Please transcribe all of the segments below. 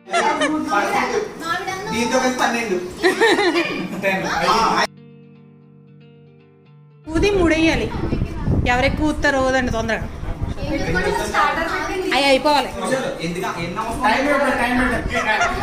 దీంతో కలిసి పన్నెండు ఊది మూడేయాలి ఎవరెక్కువ ఊతారో ఓదండి తొందరగా అవి అయిపోవాలి ఎందుకు ఎన్నో టైం పెట్టు, టైం పెట్టు.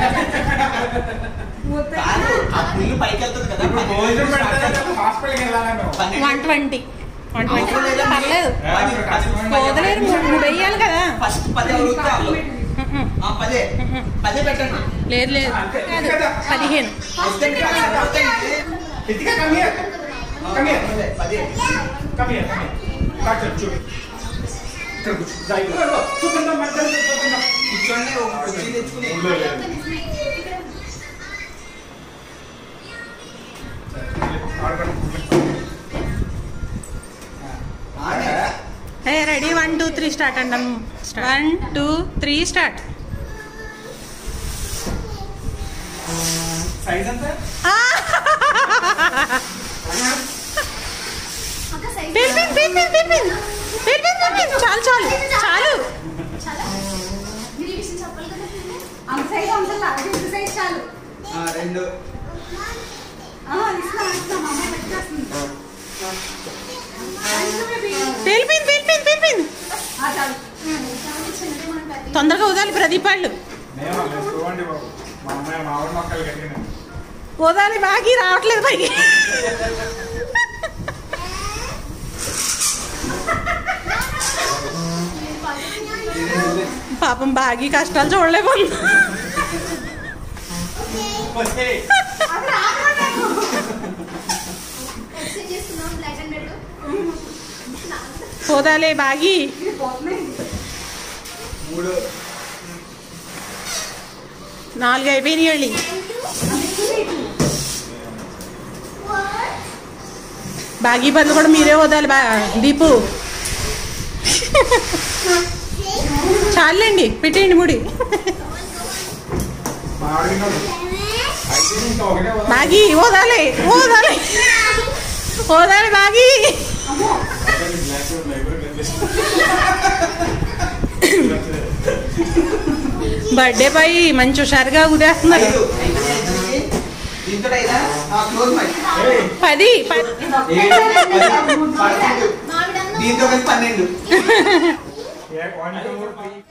కాదు, ఆ పుల్లు పైకి వెళ్తుంది కదా ఇప్పుడు భోజనం పెడతారు హాస్పిటల్కి వెళ్ళాలను పన్నెండు. వన్ ట్వంటీ వన్ ట్వంటీ పర్లేదు పది, పది. వదలేరు మూడు మూడు వేయాలి కదా ఫస్ట్ పదే అడుగుతా వాళ్ళు. ఆ, పదే పదే పెట్టండి లేదు లేదు కాదు పదిహేను వద్దండి, అది సరిపోతుంది. ఇదిగా come here. ఆ, Come here. పదే, పదే Come here, come here. కాచు, చూడు. ఇక్కడ కూర్చో. దా, ఇక్కడ కూర్చో. చూపిందాం, మధ్యలో చూపిందాం. కూర్చోండి ఒక కుర్చీ తెచ్చుకుని ఊళ్ళో లేదు. ఆడుకోండి. ఆడే. ఏ ready one two three start అండి one two three start size ఎంత పిలిపింది పిలిపింది పిలిపింది పిలిపింది పిలిపింది చాలు చాలు చాలు అంత సైజ్ ఉంటుందా ఇంత సైజ్ చాలు ఆ, రెండు ఆ, ఇస్తాం ఇస్తాం అమ్మాయి పెట్టేస్తుంది పిలిపింది పిలిపింది పిలిపింది ఆ, చాలు తొందరగా వదాలి ప్రదీప్ వాళ్ళు నేను లేదు, చూడండి బాబు మా అమ్మాయి మా ఆవిడ మొక్కలు కట్టిన వదాలి బాగి రావట్లేదు పైకి పాపం బాగి కష్టాలు చూడలేకపోతుంది పోదాలే బాగి మూడు నాలుగు అయిపోయినాయి వెళ్ళి బాగి బండ్లు కూడా మీరే వదాలి బా దీపు చాలండి పెట్టేయండి ముడి మా ఆవిడ వినోడు. అయితే ఇంకా ఒకటే వదలు. బాగి ఓదాలి ఓదాలి ఓదాలి బాగి బ్లాక్ రోడ్ లైవ్ రోడ్ కనిపిస్తుంది. బర్త్డే పై మంచి హుషారుగా ఉదేస్తున్నారు ఐదు దీంతో అయినా క్లోజ్ మరి ఏయ్, పది పది ఏడు పది, పదకొండు. దీంతో కలిసి పన్నెండు ఏ, one, two, three,